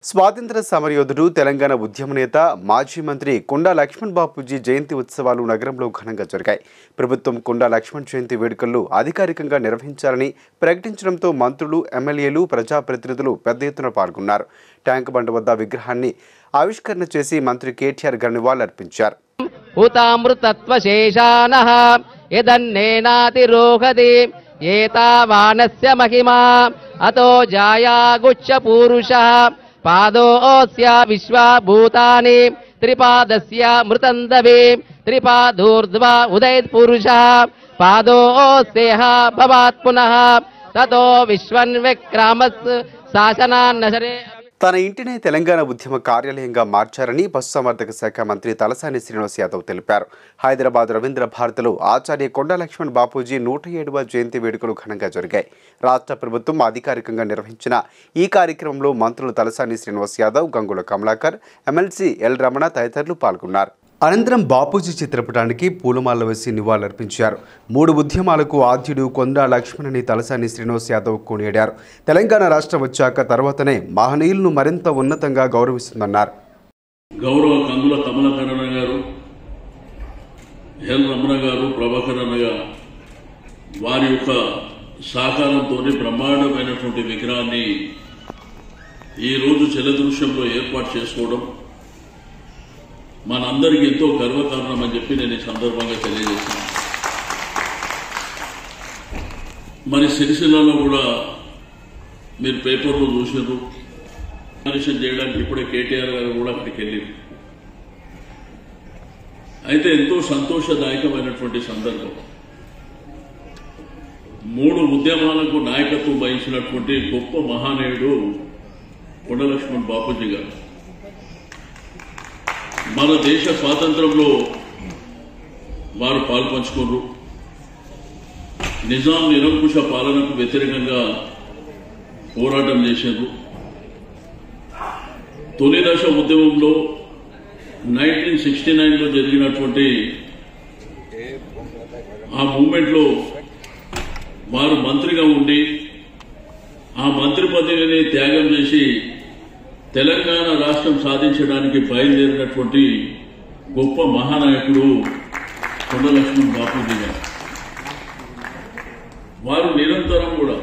స్వాతంత్ర సమరయోధుడు తెలంగాణ ఉద్యమ నేత మాజీ మంత్రి కొండా లక్ష్మణ్ బాపూజీ జయంతి ఉత్సవాలు నగరంలో ఘనంగా జరిగాయి ప్రభుత్వం కొండా లక్ష్మణ్ జయంతి వేడుకలను అధికారికంగా నిర్వహించాలని ప్రకటించడంతో మంత్రులు ఎమ్మెల్యేలు ప్రజాప్రతినిధులు పెద్ద ఎత్తున పాల్గొన్నారు ట్యాంక్ బండ్ వద్ద విగ్రహాన్ని ఆవిష్కరణ చేసి మంత్రి కేటీఆర్ ఘన నివాళులర్పించారు హుతామృతత్వశేషానః యదన్నేనాతిరోహతి ఏతావానస్య మహిమా అతో జాయాగుచ్చ పూరుషः పాదోస్య విశ్వభూతాని త్రిపాదస్య మృతందవే త్రిపాదూర్ధ్వ ఉదయత్ పురుషः పాదోస్యేహ భవాత్ పునః తతో విశ్వన్విక్రామస్ శాసనాన్నశరే తన ఇంటినే తెలంగాణ ఉద్యమ కార్యాలయంగా మార్చారని పశుసంవర్ధక శాఖ మంత్రి తలసాని శ్రీనివాస్ యాదవ్ తెలిపారు హైదరాబాద్ రవీంద్ర భారతిలో ఆచార్య కొండా లక్ష్మణ్ బాపూజీ నూట ఏడవ జయంతి వేడుకలు ఘనంగా జరిగాయి రాష్ట్ర ప్రభుత్వం అధికారికంగా నిర్వహించిన ఈ కార్యక్రమంలో మంత్రులు తలసాని శ్రీనివాస్ యాదవ్ గంగుల కమలాకర్ ఎమ్మెల్సీ ఎల్ రమణ తదితరులు పాల్గొన్నారు అనంతరం బాపూజీ చిత్రపటానికి పూలమాల వేసి నివాళులర్పించారు మూడు ఉద్యమాలకు ఆద్యుడు కొండా లక్ష్మణని తలసాని శ్రీనివాస్ యాదవ్ కొనియాడారు తెలంగాణ రాష్ట్రం వచ్చాక తర్వాతనే మహనీయులను మరింత ఉన్నతంగా గౌరవిస్తుందన్నారు గౌరవ కందుల కమలకరణ గారు ఎల్ రమణ గారు ప్రభాకర్ అన్న గారు వారి యొక్క సహకారంతో బ్రహ్మాండమైనటువంటి విగ్రహాన్ని ఈ రోజు జలదృశ్యంలో ఏర్పాటు చేసుకోవడం మనందరికీ ఎంతో గర్వకారణం అని చెప్పి నేను ఈ సందర్భంగా తెలియజేస్తున్నాను మరి సిరిసిల్లలో కూడా మీరు పేపర్లో చూసారు ఆపరేషన్ చేయడానికి ఇప్పుడే కేటీఆర్ గారు కూడా అక్కడికి వెళ్ళింది అయితే ఎంతో సంతోషదాయకమైనటువంటి సందర్భం మూడు ఉద్యమాలకు నాయకత్వం వహించినటువంటి గొప్ప మహానీయుడు కొండలక్ష్మణ్ బాపూజీ గారు మన దేశ స్వాతంత్రంలో వారు పాల్పంచుకున్నారు నిజాం నిరంకుశ పాలనకు వ్యతిరేకంగా పోరాటం చేశారు తొలి దశ ఉద్యమంలో నైన్టీన్ సిక్స్టీ నైన్లో జరిగినటువంటి ఆ మూమెంట్లో వారు మంత్రిగా ఉండి ఆ మంత్రి పదవిని త్యాగం చేసి తెలంగాణ రాష్ట్రం సాధించడానికి బయలుదేరినటువంటి గొప్ప మహానాయకుడు కొండలక్ష్మణ్ బాపూజీ గారు వారు నిరంతరం కూడా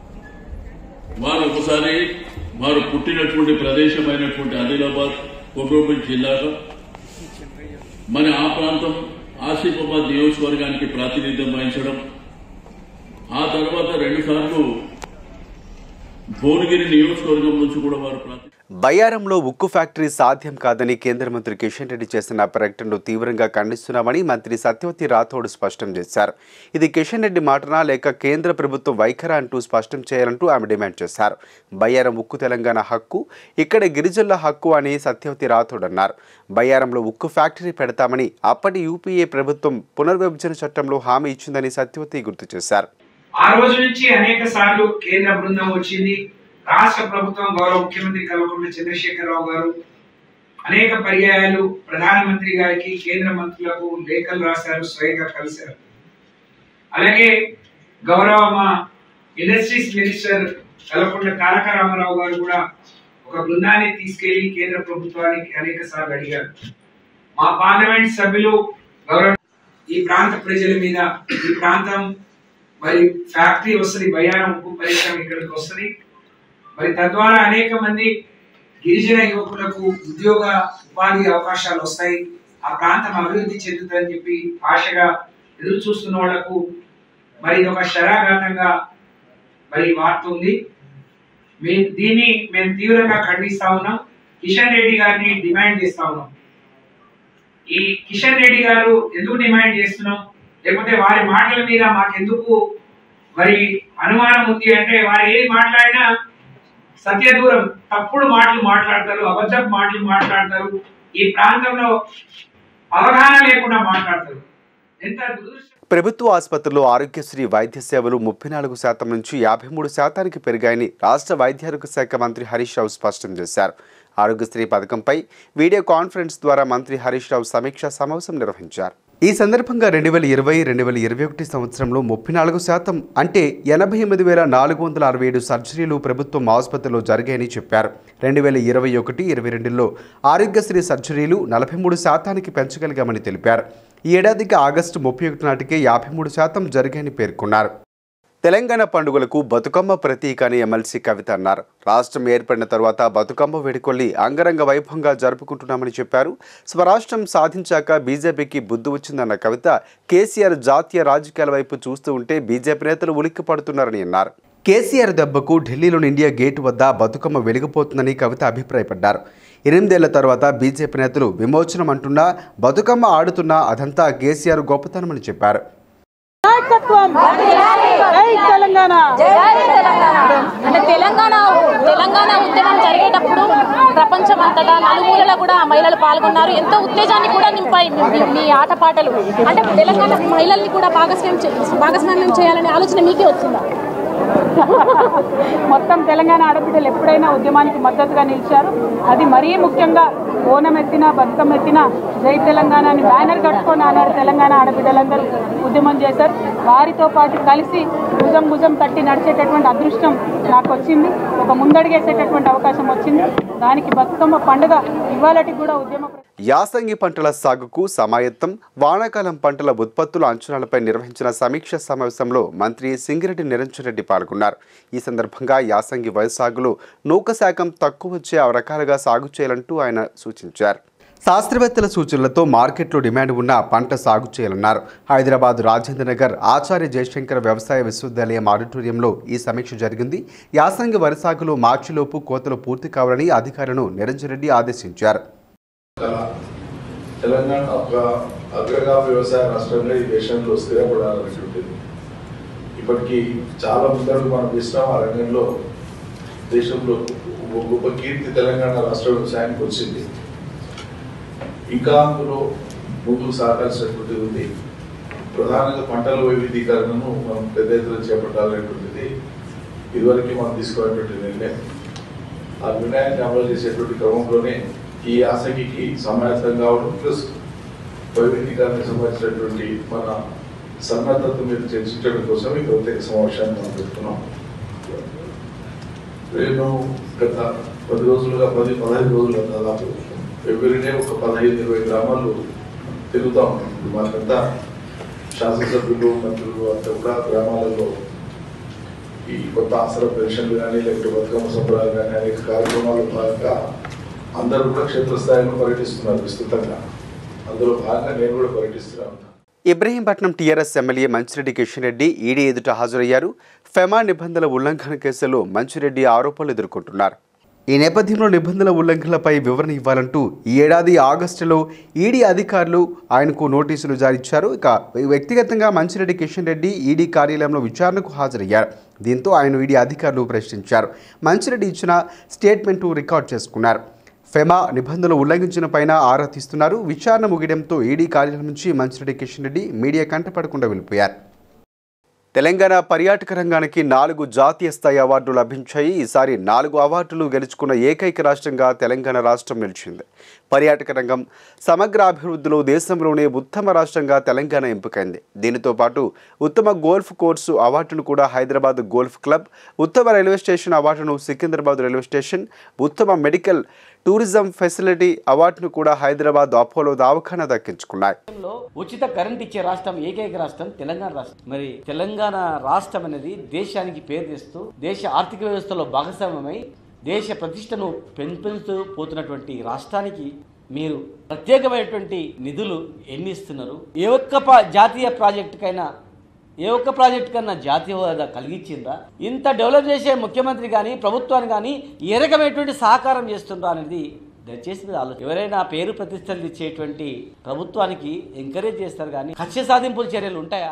వారు ఒకసారి వారు పుట్టినటువంటి ప్రదేశమైనటువంటి ఆదిలాబాద్ కొమరోబిన్ జిల్లాలో మరి ఆ ప్రాంతం ఆసిఫాబాద్ నియోజకవర్గానికి ప్రాతినిధ్యం వహించడం ఆ తర్వాత రెండు సార్లు భువనగిరి నియోజకవర్గం నుంచి కూడా వారు ప్రాతి బయ్యారంలో ఉక్కు ఫ్యాక్టరీ సాధ్యం కాదని కేంద్ర మంత్రి కిషన్ రెడ్డి చేసిన ప్రకటనను తీవ్రంగా ఖండిస్తున్నామని మంత్రి సత్యవతి రాథోడ్ స్పష్టం చేశారు ఇది కిషన్ రెడ్డి మాటనా లేక కేంద్ర ప్రభుత్వం వైఖరా అంటూ స్పష్టం చేయాలంటూ ఆమె డిమాండ్ చేశారు బయ్యారం ఉక్కు తెలంగాణ హక్కు ఇక్కడ గిరిజనుల హక్కు అని సత్యవతి రాథోడ్ అన్నారు బయ్యారంలో ఉక్కు ఫ్యాక్టరీ పెడతామని అప్పటి యూపీఏ ప్రభుత్వం పునర్విభజన చట్టంలో హామీ ఇచ్చిందని సత్యవతి గుర్తు చేశారు ఆ రోజు నుంచి అనేక సార్లు కేంద్ర బృందం వచ్చింది రాష్ట్ర ప్రభుత్వం గౌరవ ముఖ్యమంత్రి కల్వకుంట్ల చంద్రశేఖరరావు గారు అనేక పర్యాయాలు ప్రధానమంత్రి గారికి కేంద్ర మంత్రులకు లేఖలు రాశారు స్వయంగా కలిశారు అలాగే గౌరవ మా ఇండస్ట్రీస్ మినిస్టర్ కల్వకుంట్ల తారక రామారావు గారు కూడా ఒక బృందాన్ని తీసుకెళ్లి కేంద్ర ప్రభుత్వానికి అనేక సార్లు అడిగారు మా పార్లమెంట్ సభ్యులు గౌరవ ఈ ప్రాంత ప్రజల మీద ఈ ప్రాంతం మరి ఫ్యాక్టరీ వస్తుంది బయ్యారం ఉప్పు పరిశ్రమ ఇక్కడికి వస్తుంది మరి తద్వారా అనేక మంది గిరిజన యువకులకు ఉద్యోగ ఉపాధి అవకాశాలు వస్తాయి ఆ ప్రాంతం అభివృద్ధి చెందుతుందని చెప్పి ఆశగా ఎదురు చూస్తున్న వాళ్లకు మరి ఇది ఒక శరాఘాతంగా మరి వార్త ఉంది మేము దీన్ని మేము తీవ్రంగా ఖండిస్తా ఉన్నాం కిషన్ రెడ్డి గారిని డిమాండ్ చేస్తా ఉన్నాం ఈ కిషన్ రెడ్డి గారు ఎందుకు డిమాండ్ చేస్తున్నాం లేకపోతే వారి మాటల మీద మాకెందుకు మరి అనుమానం ఉంది అంటే వారు ఏది మాట్లాడినా సత్యదూరం తప్పుడు మాటలు మాట్లాడతారు అబద్ధపు మాటలు మాట్లాడతారు ఈ ప్రాంతంలో అవగాహన లేకుండా మాట్లాడతారు ఎంత దురదృష్టం ప్రభుత్వ ఆసుపత్రుల్లో ఆరోగ్యశ్రీ వైద్య సేవలు ముప్పై నాలుగు శాతం నుంచి యాభై మూడు శాతానికి పెరిగాయని రాష్ట్ర వైద్యారోగ్య శాఖ మంత్రి హరీష్ రావు స్పష్టం చేశారు ఆరోగ్యశ్రీ పథకంపై వీడియో కాన్ఫరెన్స్ ద్వారా మంత్రి హరీష్ రావు సమీక్షా సమావేశం నిర్వహించారు ఈ సందర్భంగా రెండు వేల ఇరవై రెండు వేల ఇరవై ఒకటి సంవత్సరంలో ముప్పై నాలుగు శాతం అంటే ఎనభై ఎనిమిది వేల నాలుగు వందల అరవై ఏడు సర్జరీలు ప్రభుత్వం ఆసుపత్రిలో జరిగాయని చెప్పారు రెండు వేల ఇరవై ఒకటి ఇరవై రెండులో ఆరోగ్యశ్రీ సర్జరీలు నలభై మూడు శాతానికి పెంచగలిగామని తెలిపారు ఈ ఏడాదికి ఆగస్టు ముప్పై ఒకటి నాటికే యాభై మూడు శాతం జరిగాయని పేర్కొన్నారు తెలంగాణ పండుగలకు బతుకమ్మ ప్రతీక అని ఎమ్మెల్సీ కవిత అన్నారు రాష్ట్రం ఏర్పడిన తర్వాత బతుకమ్మ వేడుకొల్లి అంగరంగ వైభవంగా జరుపుకుంటున్నామని చెప్పారు స్వరాష్ట్రం సాధించాక బీజేపీకి బుద్ధి వచ్చిందన్న కవిత కేసీఆర్ జాతీయ రాజకీయాల వైపు చూస్తూ ఉంటే బీజేపీ నేతలు ఉలిక్కి పడుతున్నారని అన్నారు కేసీఆర్ దెబ్బకు ఢిల్లీలోని ఇండియా గేటు వద్ద బతుకమ్మ వెలిగిపోతుందని కవిత అభిప్రాయపడ్డారు ఎనిమిదేళ్ల తర్వాత బీజేపీ నేతలు విమోచనం అంటున్నా బతుకమ్మ ఆడుతున్నా అదంతా కేసీఆర్ గొప్పతనమని చెప్పారు నాయకత్వం జై తెలంగాణ అంటే తెలంగాణ తెలంగాణ ఉద్యమం జరిగేటప్పుడు ప్రపంచం అంతటా నలుమూలలా కూడా మహిళలు పాల్గొన్నారు ఎంతో ఉత్తేజాన్ని కూడా నింపాయి మీ- మీ- మీ ఆటపాటలు అంటే తెలంగాణ మహిళల్ని కూడా భాగస్వామ్యం చే- భాగస్వామ్యం చేయాలనే ఆలోచన మీకే వచ్చిందా మొత్తం తెలంగాణ ఆడబిడ్డలు ఎప్పుడైనా ఉద్యమానికి మద్దతుగా నిలిచారు అది మరీ ముఖ్యంగా ఓనం ఎత్తిన బతుకమ్మ ఎత్తిన జై తెలంగాణ అని బ్యానర్ కట్టుకొని ఆనాడు తెలంగాణ ఆడబిడ్డలందరూ ఉద్యమం చేశారు వారితో పాటు కలిసి భుజం భుజం తట్టి నడిచేటటువంటి అదృష్టం నాకు వచ్చింది ఒక ముందడుగేసేటటువంటి అవకాశం వచ్చింది దానికి బతుకమ్మ పండుగ ఇవాళకి కూడా ఉద్యమ ప్ర- యాసంగి పంటల సాగుకు సమాయత్తం వానాకాలం పంటల ఉత్పత్తుల అంచనాలపై నిర్వహించిన సమీక్ష సమావేశంలో మంత్రి సింగిరెడ్డి నిరంజన్ రెడ్డి పాల్గొన్నారు ఈ సందర్భంగా యాసంగి వరి సాగులో నూక శాఖం తక్కువ వచ్చే రకాలుగా సాగు చేయాలంటూ ఆయన సూచించారు శాస్త్రవేత్తల సూచనలతో మార్కెట్లో డిమాండ్ ఉన్న పంట సాగు చేయాలన్నారు హైదరాబాద్ రాజేంద్ర నగర్ ఆచార్య జయశంకర్ వ్యవసాయ విశ్వవిద్యాలయం ఆడిటోరియంలో ఈ సమీక్ష జరిగింది యాసంగి వరి సాగులో మార్చిలోపు కోతలు పూర్తి కావాలని అధికారులను నిరంజన్ రెడ్డి ఆదేశించారు కళ తెలంగాణ ఒక అగ్రగామి వ్యవసాయ రాష్ట్రంగా ఈ దేశంలో స్థిరపడాలనేటువంటిది ఇప్పటికీ చాలా ముందడుగు మనం వేసినాం ఆ రంగంలో దేశంలో ఒక గొప్ప కీర్తి తెలంగాణ రాష్ట్ర వ్యవసాయానికి వచ్చింది ఇంకా అందులో ముందుకు సాగాల్సినటువంటిది ఉంది ప్రధానంగా పంటల వైవిధ్యీకరణను మనం పెద్ద ఎత్తున చేపట్టాలనేటువంటిది ఇదివరకు మనం తీసుకోవాలనేటువంటి నిర్ణయం ఆ నిర్ణయాన్ని అమలు చేసేటువంటి క్రమంలోనే ఈ ఆసక్తికి సమాయత్తం కావడం ప్లస్ వైవిధ్యీకరణకు సంబంధించినటువంటి మన సన్నద్ధత మీద చర్చించడం కోసం ఈ ప్రత్యేక సమావేశాన్ని మనం పెడుతున్నాం నేను గత పది రోజులుగా పది పదహైదు రోజులుగా దాదాపు ఎవ్రీడే ఒక పదహైదు ఇరవై గ్రామాలు తిరుగుతాం ఇప్పుడు మాకంతా శాసనసభ్యులు మంత్రులు అంతా కూడా గ్రామాలలో ఈ కొత్త ఆసర పెన్షన్లు కానీ లేకపోతే బతుకమ్మ సంబరాలు కానీ అనేక కార్యక్రమాలు భాగంగా అందరూ కూడా క్షేత్రస్థాయిలో పర్యటిస్తున్నారు విస్తృతంగా అందులో భాగంగా నేను కూడా పర్యటిస్తున్నాను Ibrahimpatnam TRS MLA Manchireddy Kishan Reddy ED ఎదుట హాజరయ్యారు ఫెమా నిబంధనల ఉల్లంఘన కేసులో మంచిరెడ్డి ఆరోపణలు ఎదుర్కొంటున్నారు ఈ నేపథ్యంలో నిబంధనల ఉల్లంఘనలపై వివరణ ఇవ్వాలంటూ ఈ ఏడాది ఆగస్టులో ఈడీ అధికారులు ఆయనకు నోటీసులు జారీ ఇచ్చారు ఇక వ్యక్తిగతంగా మంచిరెడ్డి కిషన్ రెడ్డి ఈడీ కార్యాలయంలో విచారణకు హాజరయ్యారు దీంతో ఆయన ఈడీ అధికారులు ప్రశ్నించారు మంచిరెడ్డి ఇచ్చిన స్టేట్మెంటు రికార్డ్ చేసుకున్నారు ఫెమా నిబంధనలు ఉల్లంఘించిన పైన ఆరా తీస్తున్నారు విచారణ ముగియడంతో ఈడీ కార్యాలయం నుంచి మంచిరెడ్డి కిషన్ రెడ్డి మీడియా కంటపడకుండా వెళ్ళిపోయారు తెలంగాణ పర్యాటక రంగానికి నాలుగు జాతీయ స్థాయి అవార్డులు లభించాయి ఈసారి నాలుగు అవార్డులు గెలుచుకున్న ఏకైక రాష్ట్రంగా తెలంగాణ రాష్ట్రం నిలిచింది పర్యాటక రంగం సమగ్ర అభివృద్ధిలో దేశంలోనే ఉత్తమ రాష్ట్రంగా తెలంగాణ ఎంపికైంది దీనితో పాటు ఉత్తమ గోల్ఫ్ కోర్సు అవార్డును కూడా హైదరాబాద్ గోల్ఫ్ క్లబ్ ఉత్తమ రైల్వే స్టేషన్ అవార్డును సికింద్రాబాద్ రైల్వే స్టేషన్ ఉత్తమ మెడికల్ టూరిజం ఫెసిలిటీ అవార్డును కూడా హైదరాబాద్ అపోలో దవాఖానా దక్కించుకున్నాయి రాష్ట్రంలో ఉచిత కరెంట్ ఇచ్చే రాష్ట్రం ఏకైక రాష్ట్రం తెలంగాణ రాష్ట్రం మరి తెలంగాణ రాష్ట్రం అనేది దేశానికి పేరు తెస్తూ దేశ ఆర్థిక వ్యవస్థలో భాగస్వామ్యమై దేశ ప్రతిష్టను పెంపెంచుతూ పోతున్నటువంటి రాష్ట్రానికి మీరు ప్రత్యేకమైనటువంటి నిధులు ఎన్ని ఇస్తున్నారు ఏ ఒక్క ప- జాతీయ ప్రాజెక్టుకైనా ఏ ఒక్క ప్రాజెక్టు కన్నా జాతీయ హోదా కలిగించిందా ఇంత డెవలప్ చేసే ముఖ్యమంత్రి కానీ ప్రభుత్వాన్ని కానీ ఏ రకమైనటువంటి సహకారం చేస్తుండ్రా అనేది దయచేసి మీరు ఆలోచన ఎవరైనా పేరు ప్రతిష్టలు ఇచ్చేటువంటి ప్రభుత్వానికి ఎంకరేజ్ చేస్తారు కానీ కక్ష సాధింపుల చర్యలు ఉంటాయా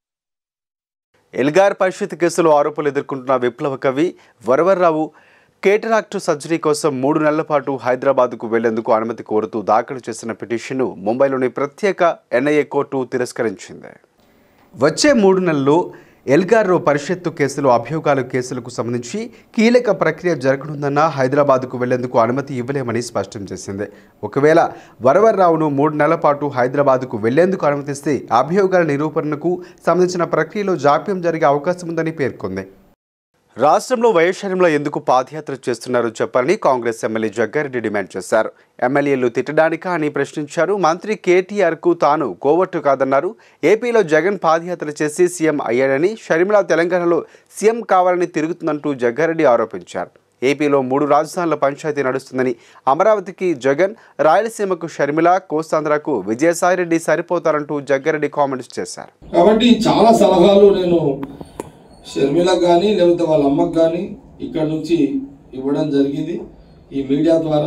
ఎల్గార్ పరిషత్ కేసులో ఆరోపణలు ఎదుర్కొంటున్న విప్లవ కవి వరవర్రావు కేటరాక్ట్ సర్జరీ కోసం మూడు నెలల పాటు హైదరాబాద్కు వెళ్లేందుకు అనుమతి కోరుతూ దాఖలు చేసిన పిటిషన్ను ముంబైలోని ప్రత్యేక ఎన్ఐఏ కోర్టు తిరస్కరించింది వచ్చే మూడు నెలల్లో ఎల్గారో పరిషత్తు కేసులో అభియోగాలు కేసులకు సంబంధించి కీలక ప్రక్రియ జరగనుందన్న హైదరాబాద్కు వెళ్లేందుకు అనుమతి ఇవ్వలేమని స్పష్టం చేసింది ఒకవేళ వరవర్రావును మూడు నెలల పాటు హైదరాబాద్కు వెళ్లేందుకు అనుమతిస్తే అభియోగాల నిరూపణకు సంబంధించిన ప్రక్రియలో జాప్యం జరిగే అవకాశం ఉందని పేర్కొంది రాష్ట్రంలో వైఎస్ఆర్ఎంలో ఎందుకు పాదయాత్ర చేస్తున్నారో చెప్పాలని కాంగ్రెస్ ఎమ్మెల్యే జగ్గారెడ్డి డిమాండ్ చేశారు ఎమ్మెల్యేలు తిట్టడానికా అని ప్రశ్నించారు మంత్రి కేటీఆర్కు తాను కోవట్టు కాదన్నారు ఏపీలో జగన్ పాదయాత్ర చేసి సీఎం అయ్యాడని షర్మిల తెలంగాణలో సీఎం కావాలని తిరుగుతుందంటూ జగ్గారెడ్డి ఆరోపించారు ఏపీలో మూడు రాజధానుల పంచాయతీ నడుస్తుందని అమరావతికి జగన్ రాయలసీమకు షర్మిల కోస్తాంధ్రకు విజయసాయిరెడ్డి సరిపోతారంటూ జగ్గారెడ్డి కామెంట్స్ చేశారు కాబట్టి చాలా సలహాలు నేను షర్మిలకు కానీ లేకపోతే వాళ్ళ అమ్మకు కానీ ఇక్కడ నుంచి ఇవ్వడం జరిగింది ఈ మీడియా ద్వారా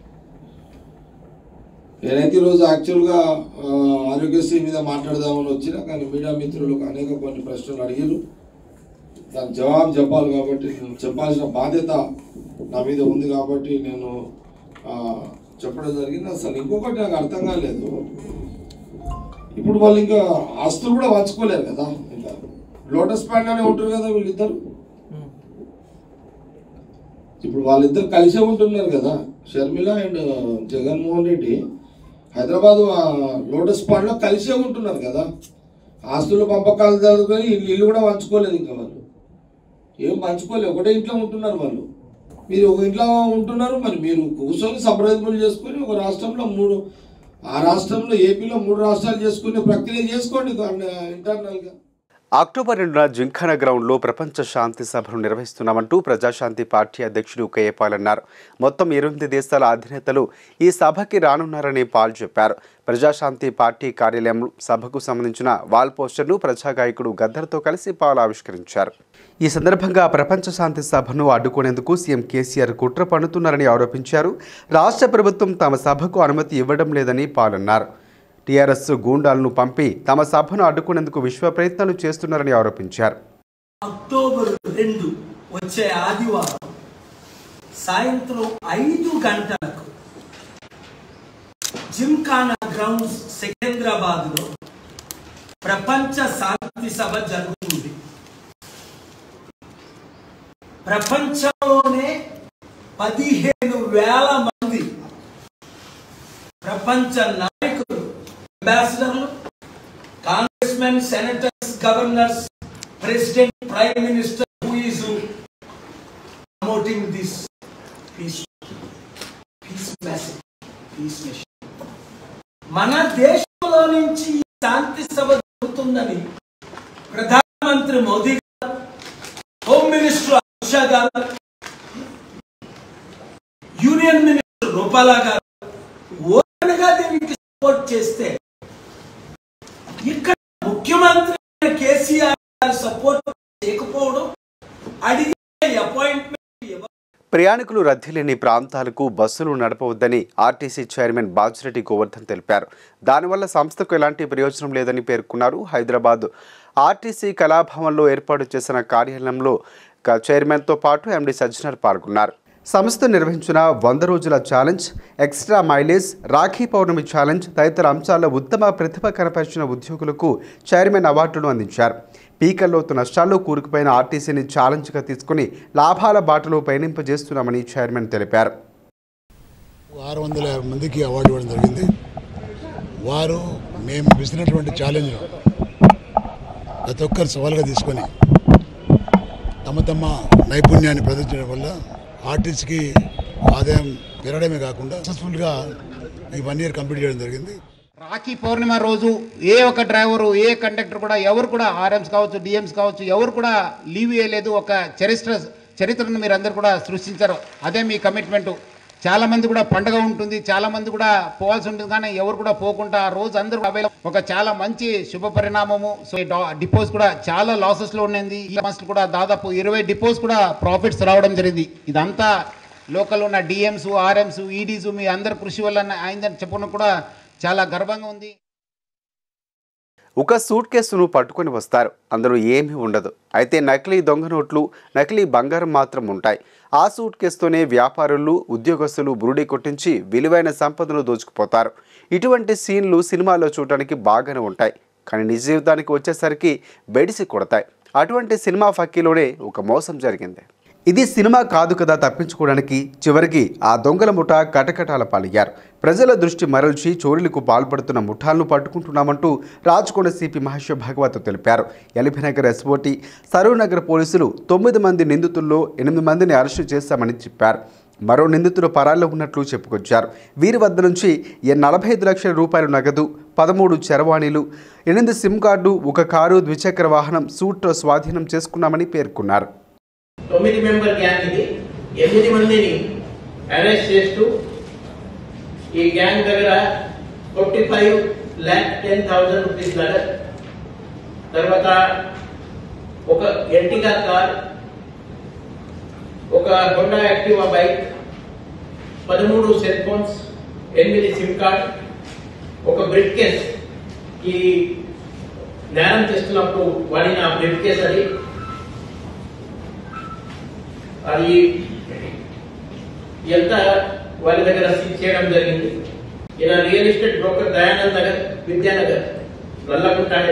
నేనైతే ఈరోజు యాక్చువల్గా ఆ, ఆరోగ్యశ్రీ మీద మాట్లాడదామని వచ్చినా కానీ మీడియా మిత్రులకు అనేక కొన్ని ప్రశ్నలు అడిగారు దానికి జవాబు చెప్పాలి కాబట్టి నేను చెప్పాల్సిన బాధ్యత నా మీద ఉంది కాబట్టి నేను ఆ, చెప్పడం జరిగింది అసలు ఇంకొకటి నాకు అర్థం కాలేదు ఇప్పుడు వాళ్ళు ఇంకా ఆస్తులు కూడా పంచుకోలేరు కదా ఇంకా లోటస్ ప్యాంట్లోనే ఉంటారు కదా వీళ్ళిద్దరు ఇప్పుడు వాళ్ళిద్దరు కలిసే ఉంటున్నారు కదా షర్మిల అండ్ జగన్మోహన్ రెడ్డి హైదరాబాద్ ఆ, లోటస్ పాండ్లో కలిసే ఉంటున్నారు కదా ఆస్తులు పంపకాలు జరుగుతుంది ఇల్లు ఇల్లు కూడా పంచుకోలేదు ఇంకా వాళ్ళు ఏం పంచుకోలేదు ఒకటే ఇంట్లో ఉంటున్నారు వాళ్ళు మీరు ఒక ఇంట్లో ఉంటున్నారు మరి మీరు కూర్చొని సంప్రదింపులు చేసుకొని ఒక రాష్ట్రంలో మూడు ఆ రాష్ట్రంలో ఏపీలో మూడు రాష్ట్రాలు చేసుకునే ప్రక్రియ చేసుకోండి ఇంటర్నల్గా అక్టోబర్ రెండున జింఖానా గ్రౌండ్లో ప్రపంచ శాంతి సభను నిర్వహిస్తున్నామంటూ ప్రజాశాంతి పార్టీ అధ్యక్షుడు కేఏపాల్ అన్నారు మొత్తం ఎనిమిది దేశాల అధినేతలు ఈ సభకి రానున్నారని పాల్ చెప్పారు ప్రజాశాంతి పార్టీ కార్యాలయం సభకు సంబంధించిన వాల్ పోస్టర్ను ప్రజాగాయకుడు గద్దర్తో కలిసి పాల్ ఆవిష్కరించారు ఈ సందర్భంగా ప్రపంచ శాంతి సభను అడ్డుకునేందుకు సీఎం కేసీఆర్ కుట్ర పన్నుతున్నారని ఆరోపించారు రాష్ట్ర ప్రభుత్వం తమ సభకు అనుమతి ఇవ్వడం లేదని పాల్ అన్నారు టీఆర్ఎస్ గూండాలను పంపి తమ సభను అడ్డుకునేందుకు విశ్వ ప్రయత్నాలు చేస్తున్నారని ఆరోపించారు అక్టోబర్ రెండు వచ్చే ఆదివారం సాయంత్రం ఐదు గంటలకు జిమ్ఖానా గ్రౌండ్స్ సికింద్రాబాద్ లో ప్రపంచ శాంతి సభ జరుగుతుంది ప్రపంచంలోనే పదిహేను వేల మంది ప్రపంచ నాయకులు అంబాసిడర్లు congressmen senators governors president prime minister who is promoting this peace peace message peace mission మన దేశంలో నుంచి ఈ శాంతి సభ జరుగుతుందని ప్రధానమంత్రి మోదీ గారు హోమ్ మినిస్టర్ అమిత్ షా గారు యూనియన్ మినిస్టర్ రూపాలా గారు ఓపెన్గా దీనికి సపోర్ట్ చేస్తే ఇక్కడ ముఖ్యమంత్రి అయిన కేసీఆర్ గారు సపోర్ట్ చేయకపోవడం అడిగే అపాయింట్మెంట్ ప్రయాణికులు రద్దీ లేని ప్రాంతాలకు బస్సులు నడపవద్దని ఆర్టీసీ చైర్మన్ బాజిరెడ్డి గోవర్ధన్ తెలిపారు దానివల్ల సంస్థకు ఎలాంటి ప్రయోజనం లేదని పేర్కొన్నారు హైదరాబాద్ ఆర్టీసీ కళాభవన్లో ఏర్పాటు చేసిన కార్యాలయంలో క- చైర్మన్తో పాటు ఎండి సజ్జనర్ పాల్గొన్నారు సంస్థ నిర్వహించిన వంద రోజుల challenge extra mileage Rakhi Pournami challenge తదితర అంశాల్లో ఉత్తమ ప్రతిభ కనపరిచిన ఉద్యోగులకు చైర్మన్ అవార్డును అందించారు పీకల్లోతు నష్టాల్లో కూరుకుపోయిన ఆర్టీసీని ఛాలెంజ్గా తీసుకుని లాభాల బాటలో పయనింపజేస్తున్నామని చైర్మన్ తెలిపారు ఆరు వందల యాభై మందికి అవార్డు ఇవ్వడం జరిగింది వారు మేము విసిరినటువంటి ఛాలెంజ్ను ప్రతి ఒక్కరు సవాల్గా తీసుకొని తమ తమ నైపుణ్యాన్ని ప్రదర్శించడం వల్ల ఆర్టిస్ట్కి ఆదాయం పెరగడమే కాకుండా సక్సెస్ఫుల్గా ఈ వన్ ఇయర్ కంప్లీట్ చేయడం జరిగింది రాఖీ పౌర్ణిమ రోజు ఏ ఒక్క డ్రైవరు ఏ కండక్టర్ కూడా ఎవరు కూడా ఆర్ఎంస్ కావచ్చు డిఎంస్ కావచ్చు ఎవరు కూడా లీవ్ చేయలేదు ఒక చరిత్ర చరిత్రను మీరు అందరు కూడా సృష్టించారు అదే మీ కమిట్మెంట్ చాలా మంది కూడా పండగ ఉంటుంది చాలా మంది కూడా పోవాల్సి ఉంటుంది కానీ ఎవరు కూడా పోకుండా ఆ రోజు అందరూ అవైలబుల్ ఒక చాలా మంచి శుభ పరిణామము సో ఈ డా- డిపోస్ కూడా చాలా లాసెస్ లో ఉన్నది ఈ సంస్థలు కూడా దాదాపు ఇరవై డిపోస్ కూడా ప్రాఫిట్స్ రావడం జరిగింది ఇదంతా లోకల్ ఉన్న డిఎంస్ ఆర్ఎంస్ ఈడీస్ మీ అందరి కృషి వల్ల అయిందని చెప్పడం కూడా చాలా గర్వంగా ఉంది ఒక సూట్ కేసును పట్టుకొని వస్తారు అందులో ఏమీ ఉండదు అయితే నకిలీ దొంగ నోట్లు నకిలీ బంగారం మాత్రం ఉంటాయి ఆ సూట్ కేసుతోనే వ్యాపారులు ఉద్యోగస్తులు బురుడి కొట్టించి విలువైన సంపదను దోచుకుపోతారు ఇటువంటి సీన్లు సినిమాల్లో చూడటానికి బాగానే ఉంటాయి కానీ నిజ జీవితానికి వచ్చేసరికి బెడిసి కొడతాయి అటువంటి సినిమా ఫక్కీలోనే ఒక మోసం జరిగింది ఇది సినిమా కాదు కదా తప్పించుకోవడానికి చివరికి ఆ దొంగల ముఠ కటకటాల పాలయ్యారు ప్రజల దృష్టి మరల్చి చోరీలకు పాల్పడుతున్న ముఠాలను పట్టుకుంటున్నామంటూ రాచకొండ సిపి మహేశ్వర భాగవత్ తెలిపారు ఎల్బీనగర్ ఎస్ఓటి సరూనగర్ పోలీసులు తొమ్మిది మంది నిందితుల్లో ఎనిమిది మందిని అరెస్టు చేశామని చెప్పారు మరో నిందితులు పరాల్లో ఉన్నట్లు చెప్పుకొచ్చారు వీరి వద్ద నుంచి ఈ నలభై ఐదు లక్షల రూపాయల నగదు పదమూడు చరవాణీలు ఎనిమిది సిమ్ కార్డు ఒక కారు ద్విచక్ర వాహనం సూట్ స్వాధీనం చేసుకున్నామని పేర్కొన్నారు తొమ్మిది మెంబర్ గ్యాంగ్ ఇది ఎనిమిది మందిని అరెస్ట్ చేస్తూ ఈ గ్యాంగ్ దగ్గర forty five lakh ten thousand rupees నగదు తర్వాత ఒక ఎర్టిగా కార్ ఒక హోండా యాక్టివా బైక్ పదమూడు సెల్ ఫోన్స్ ఎనిమిది సిమ్ కార్డ్ ఒక బ్రిడ్ కేస్ ఈ నేరం చేస్తున్నప్పుడు వాడిన బ్రిడ్ కేస్ అది అది ఎంత వాళ్ళ దగ్గర సీజ్ చేయడం జరిగింది ఈయన real estate broker Dayanand Nagar Vidyanagar నల్లకుంటాడే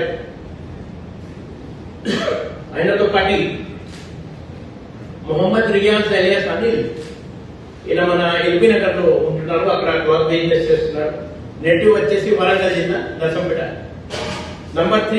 ఆయనతో పాటు మొహమ్మద్ రియాజ్ అలియాస్ అనిల్ ఈయన మన ఎల్బీ నగర్ లో ఉంటున్నారు అక్కడ క్లాత్ బిజినెస్ చేస్తున్నారు నెటివ్ వచ్చేసి వరంగల్ జిల్లా దశంపేట నంబర్ త్రీ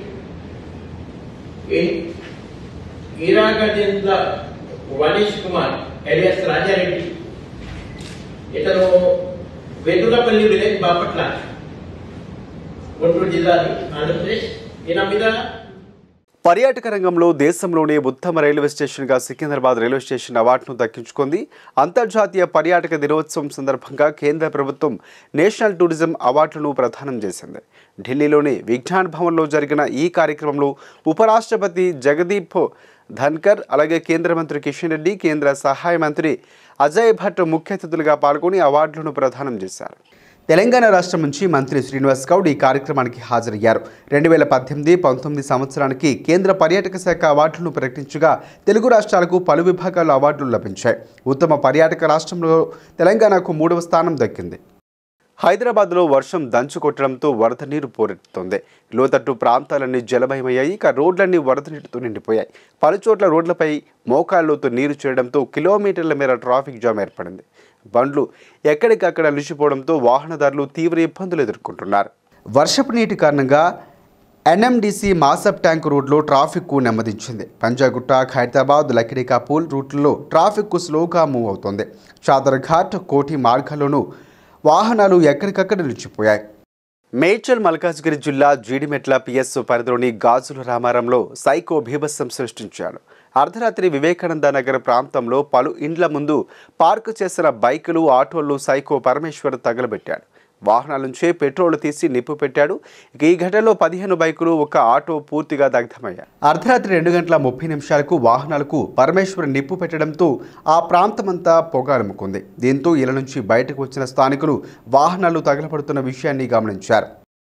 ఈరాగజేంద్ర వనీష్ కుమార్ ఎలియాస్ రాజారెడ్డి ఇతను వెదులపల్లి విలేజ్ బాపట్ల గుంటూరు జిల్లాది ఆంధ్రప్రదేశ్ ఈయన మీద పర్యాటక రంగంలో దేశంలోనే ఉత్తమ రైల్వే స్టేషన్గా సికింద్రాబాద్ రైల్వే స్టేషన్ అవార్డును దక్కించుకుంది అంతర్జాతీయ పర్యాటక దినోత్సవం సందర్భంగా కేంద్ర ప్రభుత్వం నేషనల్ టూరిజం అవార్డులను ప్రదానం చేసింది ఢిల్లీలోని విజ్ఞాన్ భవన్లో జరిగిన ఈ కార్యక్రమంలో ఉపరాష్ట్రపతి జగదీప్ ధన్కర్ అలాగే కేంద్ర మంత్రి కిషన్ రెడ్డి కేంద్ర సహాయ మంత్రి అజయ్ భట్ ముఖ్య అతిథులుగా పాల్గొని అవార్డులను ప్రదానం చేశారు తెలంగాణ రాష్ట్రం నుంచి మంత్రి శ్రీనివాస్ గౌడ్ ఈ కార్యక్రమానికి హాజరయ్యారు రెండు వేల పద్దెనిమిది పంతొమ్మిది సంవత్సరానికి కేంద్ర పర్యాటక శాఖ అవార్డులను ప్రకటించగా తెలుగు రాష్ట్రాలకు పలు విభాగాల్లో అవార్డులు లభించాయి ఉత్తమ పర్యాటక రాష్ట్రంలో తెలంగాణకు మూడవ స్థానం దక్కింది హైదరాబాద్లో వర్షం దంచు కొట్టడంతో వరద నీరు పోరెత్తుతోంది లోతట్టు ప్రాంతాలన్నీ జలమయమయ్యాయి ఇక రోడ్లన్నీ వరద నీటితో నిండిపోయాయి పలుచోట్ల రోడ్లపై మోకాళ్ళలోతో నీరు చేరడంతో కిలోమీటర్ల మేర ట్రాఫిక్ జామ్ ఏర్పడింది బండ్లు ఎక్కడికక్కడ నిలిచిపోవడంతో వాహనదారులు తీవ్ర ఇబ్బందులు ఎదుర్కొంటున్నారు వర్షపు నీటి కారణంగా ఎన్ఎండిసి మాసప్ ట్యాంక్ రోడ్లో ట్రాఫిక్కు నెమ్మదించింది పంజాగుట్ట ఖైరతాబాద్ లకిడికాపూల్ రూట్లలో ట్రాఫిక్కు స్లోగా మూవ్ అవుతోంది చాదర్ఘాట్ కోటి మార్గాల్లోనూ వాహనాలు ఎక్కడికక్కడ నిలిచిపోయాయి మేడ్చల్ మల్కాజ్గిరి జిల్లా జీడిమెట్ల పిఎస్ పరిధిలోని గాజుల రామారంలో సైకో బీభత్సం సృష్టించాడు అర్ధరాత్రి వివేకానంద నగర్ ప్రాంతంలో పలు ఇండ్ల ముందు పార్కు చేసిన బైకులు ఆటోలు సైకో పరమేశ్వర్ తగలబెట్టాడు వాహనాల నుంచే పెట్రోల్ తీసి నిప్పు పెట్టాడు ఇక ఈ ఘటనలో పదిహేను బైకులు ఒక ఆటో పూర్తిగా దగ్ధమయ్యాయి అర్ధరాత్రి రెండు గంటల ముప్పై నిమిషాలకు వాహనాలకు పరమేశ్వర్ నిప్పు పెట్టడంతో ఆ ప్రాంతమంతా పొగ అలుముకుంది దీంతో ఇళ్ల నుంచి బయటకు వచ్చిన స్థానికులు వాహనాలు తగలబడుతున్న విషయాన్ని గమనించారు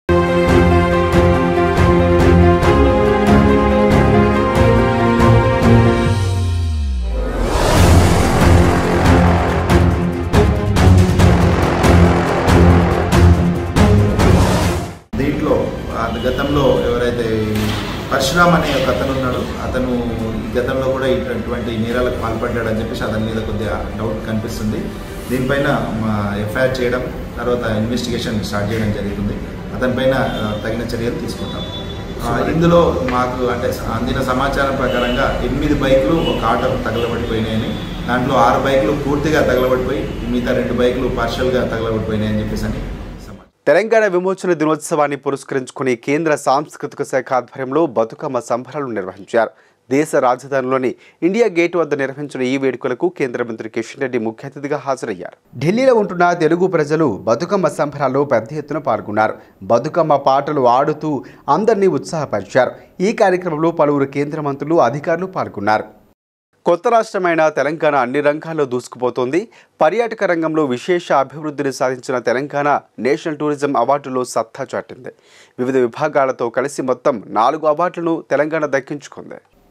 దీంట్లో ఆ గతంలో ఎవరైతే పరశురామ్ అనే ఒక అతను ఉన్నాడు అతను ఈ గతంలో కూడా ఇటువంటి నేరాలకు పాల్పడ్డాడని చెప్పేసి అతని మీద కొద్దిగా డౌట్ కనిపిస్తుంది దీనిపైన మా ఎఫ్ఐఆర్ చేయడం తర్వాత ఇన్వెస్టిగేషన్ స్టార్ట్ చేయడం జరుగుతుంది అతనిపైన ఆ, తగిన చర్యలు తీసుకుంటాం ఆ, ఇందులో మాకు అంటే అందిన సమాచారం ప్రకారంగా ఎనిమిది బైకులు ఒక ఆటో తగలబడిపోయినాయని దాంట్లో ఆరు బైకులు పూర్తిగా తగలబడిపోయి మిగతా రెండు బైకులు పార్షల్గా తగలబడిపోయినాయని చెప్పేసి అని తెలంగాణ విమోచన దినోత్సవాన్ని పురస్కరించుకుని కేంద్ర సాంస్కృతిక శాఖ ఆధ్వర్యంలో బతుకమ్మ సంబరాలు నిర్వహించారు దేశ రాజధానిలోని ఇండియా గేట్ వద్ద నిర్వహించిన ఈ వేడుకలకు కేంద్ర మంత్రి కిషన్ రెడ్డి ముఖ్య అతిథిగా హాజరయ్యారు ఢిల్లీలో ఉంటున్న తెలుగు ప్రజలు బతుకమ్మ సంబరాల్లో పెద్ద ఎత్తున పాల్గొన్నారు బతుకమ్మ పాటలు ఆడుతూ అందరినీ ఉత్సాహపరిచారు ఈ కార్యక్రమంలో పలువురు కేంద్ర మంత్రులు అధికారులు పాల్గొన్నారు కొత్త రాష్ట్రమైన తెలంగాణ అన్ని రంగాల్లో దూసుకుపోతోంది పర్యాటక రంగంలో విశేష అభివృద్ధిని సాధించిన తెలంగాణ నేషనల్ టూరిజం అవార్డులో సత్తా చాటింది వివిధ విభాగాలతో కలిసి మొత్తం నాలుగు అవార్డులను తెలంగాణ దక్కించుకుంది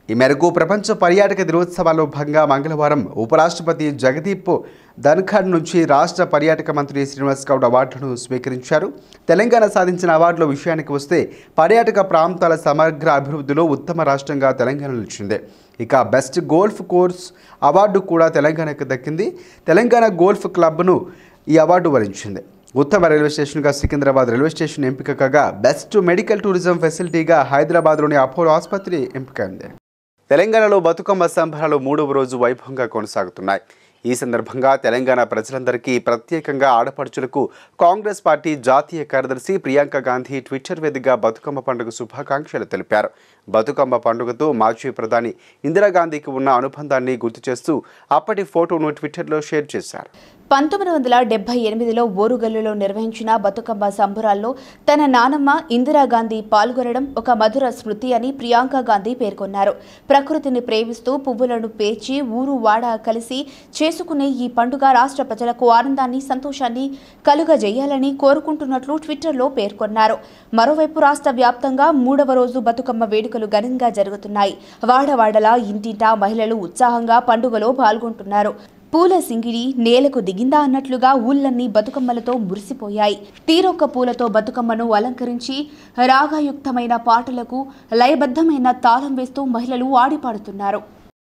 ఈ మేరకు ప్రపంచ పర్యాటక దినోత్సవాల్లో భాగంగా మంగళవారం ఉపరాష్ట్రపతి జగదీప్ ధన్ఖడ్ నుంచి రాష్ట్ర పర్యాటక మంత్రి శ్రీనివాస్ గౌడ్ అవార్డును స్వీకరించారు తెలంగాణ సాధించిన అవార్డుల విషయానికి వస్తే పర్యాటక ప్రాంతాల సమగ్ర అభివృద్ధిలో ఉత్తమ రాష్ట్రంగా తెలంగాణ నిలిచింది ఇక బెస్ట్ గోల్ఫ్ కోర్స్ అవార్డు కూడా తెలంగాణకు దక్కింది తెలంగాణ గోల్ఫ్ క్లబ్ను ఈ అవార్డు వరించింది ఉత్తమ రైల్వే స్టేషన్గా సికింద్రాబాద్ రైల్వే స్టేషన్ ఎంపిక కాగా బెస్ట్ మెడికల్ టూరిజం ఫెసిలిటీగా హైదరాబాద్లోని అపోలో ఆసుపత్రి ఎంపికైంది తెలంగాణలో బతుకమ్మ సంబరాలు మూడవ రోజు వైభవంగా కొనసాగుతున్నాయి ఈ సందర్భంగా తెలంగాణ ప్రజలందరికీ ప్రత్యేకంగా ఆడపడుచులకు కాంగ్రెస్ పార్టీ జాతీయ కార్యదర్శి ప్రియాంక గాంధీ ట్విట్టర్ వేదికగా బతుకమ్మ పండుగ శుభాకాంక్షలు తెలిపారు బతుకమ్మ పండుగతో మాజీ ప్రధాని ఇందిరాగాంధీకి ఉన్న అనుబంధాన్ని గుర్తు చేస్తూ అప్పటి ఫోటోను ట్విట్టర్లో షేర్ చేశారు పంతొమ్మిది వందల డెబ్బై ఎనిమిదిలో ఓరుగల్లులో నిర్వహించిన బతుకమ్మ సంబరాల్లో తన నానమ్మ ఇందిరాగాంధీ పాల్గొనడం ఒక మధుర స్మృతి అని ప్రియాంక గాంధీ పేర్కొన్నారు ప్రకృతిని ప్రేమిస్తూ పువ్వులను పేర్చి ఊరు వాడ కలిసి చేసుకునే ఈ పండుగ రాష్ట్ర ప్రజలకు ఆనందాన్ని సంతోషాన్ని కలుగజేయాలని కోరుకుంటున్నట్లు ట్విట్టర్లో పేర్కొన్నారు మరోవైపు రాష్ట్ర వ్యాప్తంగా మూడవ రోజు బతుకమ్మ వేడుకలు ఘనంగా జరుగుతున్నాయి వాడవాడలా ఇంటింటా మహిళలు ఉత్సాహంగా పండుగలో పాల్గొంటున్నారు పూల సింగిడి నేలకు దిగిందా అన్నట్లుగా ఊళ్ళన్నీ బతుకమ్మలతో మురిసిపోయాయి తీరొక్క పూలతో బతుకమ్మను అలంకరించి రాగయుక్తమైన పాటలకు లయబద్ధమైన తాళం వేస్తూ మహిళలు ఆడిపాడుతున్నారు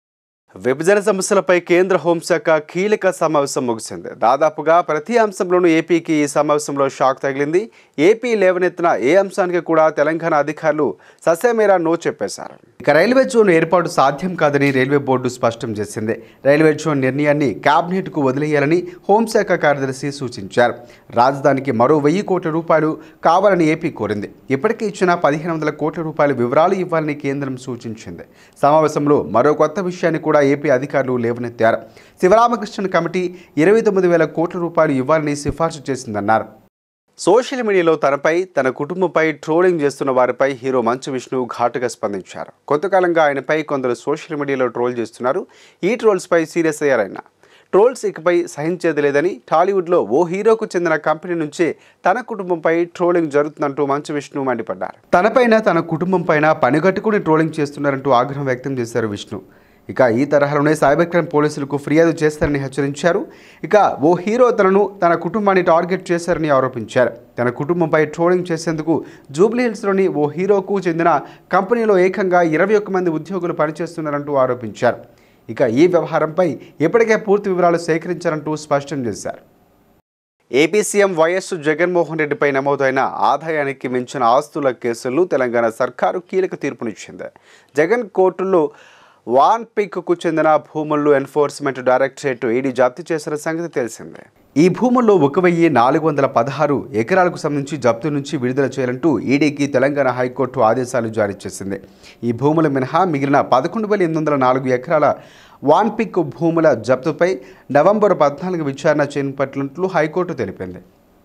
విభజన సమస్యలపై కేంద్ర హోంశాఖ కీలక సమావేశం ముగిసింది దాదాపుగా ప్రతి అంశంలోనూ ఏపీకి ఈ సమావేశంలో షాక్ తగిలింది ఏపీ లేవనెత్తిన ఏ అంశానికి కూడా తెలంగాణ అధికారులు ససేమేరా నో చెప్పేశారు ఇక రైల్వే జోన్ ఏర్పాటు సాధ్యం కాదని రైల్వే బోర్డు స్పష్టం చేసింది రైల్వే జోన్ నిర్ణయాన్ని కేబినెట్కు వదిలేయాలని హోంశాఖ కార్యదర్శి సూచించారు రాజధానికి మరో వెయ్యి కోట్ల రూపాయలు కావాలని ఏపీ కోరింది ఇప్పటికే ఇచ్చిన పదిహేను వందల కోట్ల రూపాయల వివరాలు ఇవ్వాలని కేంద్రం సూచించింది సమావేశంలో మరో కొత్త విషయాన్ని కూడా ఏపీ అధికారులు లేవనెత్తారు శివరామకృష్ణన్ కమిటీ ఇరవై తొమ్మిది వేల కోట్ల రూపాయలు ఇవ్వాలని సిఫార్సు చేసిందన్నారు సోషల్ మీడియాలో తనపై తన కుటుంబంపై ట్రోలింగ్ చేస్తున్న వారిపై హీరో మంచు విష్ణు ఘాటుగా స్పందించారు కొంతకాలంగా ఆయనపై కొందరు సోషల్ మీడియాలో ట్రోల్ చేస్తున్నారు ఈ ట్రోల్స్పై సీరియస్ అయ్యారు ఆయన ట్రోల్స్ ఇకపై సహించేది లేదని టాలీవుడ్లో ఓ హీరోకు చెందిన కంపెనీ నుంచే తన కుటుంబంపై ట్రోలింగ్ జరుగుతుందంటూ మంచు విష్ణు మండిపడ్డారు తనపైన తన కుటుంబం పైన పనిగట్టుకుని ట్రోలింగ్ చేస్తున్నారంటూ ఆగ్రహం వ్యక్తం చేశారు విష్ణు ఇక ఈ తరహాలోనే సైబర్ క్రైమ్ పోలీసులకు ఫిర్యాదు చేస్తారని హెచ్చరించారు ఇక ఓ హీరో తనను తన కుటుంబాన్ని టార్గెట్ చేశారని ఆరోపించారు తన కుటుంబంపై ట్రోలింగ్ చేసేందుకు జూబ్లీహిల్స్లోని ఓ హీరోకు చెందిన కంపెనీలో ఏకంగా ఇరవై ఒక్క మంది ఉద్యోగులు పనిచేస్తున్నారంటూ ఆరోపించారు ఇక ఈ వ్యవహారంపై ఇప్పటికే పూర్తి వివరాలు సేకరించారంటూ స్పష్టం చేశారు ఏపీ సీఎం వైఎస్ జగన్మోహన్ రెడ్డిపై నమోదైన ఆదాయానికి మించిన ఆస్తుల కేసుల్లో తెలంగాణ సర్కారు కీలక తీర్పునిచ్చింది జగన్ కోర్టులో వాన్ పిక్కు చెందిన భూములను ఎన్ఫోర్స్మెంట్ డైరెక్టరేట్ ఈడీ జప్తు చేసిన సంగతి తెలిసిందే ఈ భూముల్లో ఒక వెయ్యి నాలుగు వందల పదహారు ఎకరాలకు సంబంధించి జప్తు నుంచి విడుదల చేయాలంటూ ఈడీకి తెలంగాణ హైకోర్టు ఆదేశాలు జారీ చేసింది ఈ భూముల మినహా మిగిలిన పదకొండు వేల ఎనిమిది వందల నాలుగు ఎకరాల వాన్ పిక్ భూముల జప్తుపై నవంబర్ పద్నాలుగు విచారణ చేపట్టినట్లు హైకోర్టు తెలిపింది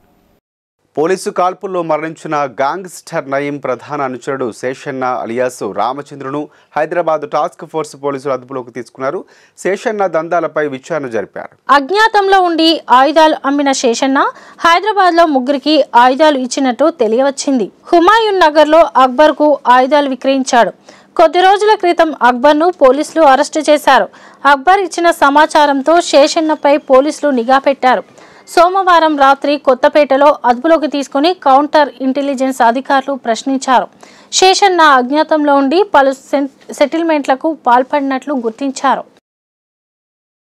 పోలీసు కాల్పుల్లో మరణించిన గాంగ్స్టర్ నయీం ప్రధాన అనుచరుడు శేషన్న అలియాసు రామచంద్రును హైదరాబాద్ టాస్క్ ఫోర్స్ పోలీసులు అదుపులోకి తీసుకున్నారు శేషన్న దందాలపై విచారణ జరిపారు అజ్ఞాతంలో ఉండి ఆయుధాలు అమ్మిన శేషన్న హైదరాబాద్ లో ముగ్గురికి ఆయుధాలు ఇచ్చినట్టు తెలియవచ్చింది హుమాయూన్ నగర్ లో అక్బర్ కు ఆయుధాలు విక్రయించాడు కొద్ది రోజుల క్రితం అక్బర్ను పోలీసులు అరెస్టు చేశారు అక్బర్ ఇచ్చిన సమాచారంతో శేషన్నపై పోలీసులు నిఘా పెట్టారు సోమవారం రాత్రి కొత్తపేటలో అదుపులోకి తీసుకుని కౌంటర్ ఇంటెలిజెన్స్ అధికారులు ప్రశ్నించారు శేషన్న అజ్ఞాతంలో ఉండి పలు సెటిల్మెంట్లకు పాల్పడినట్లు గుర్తించారు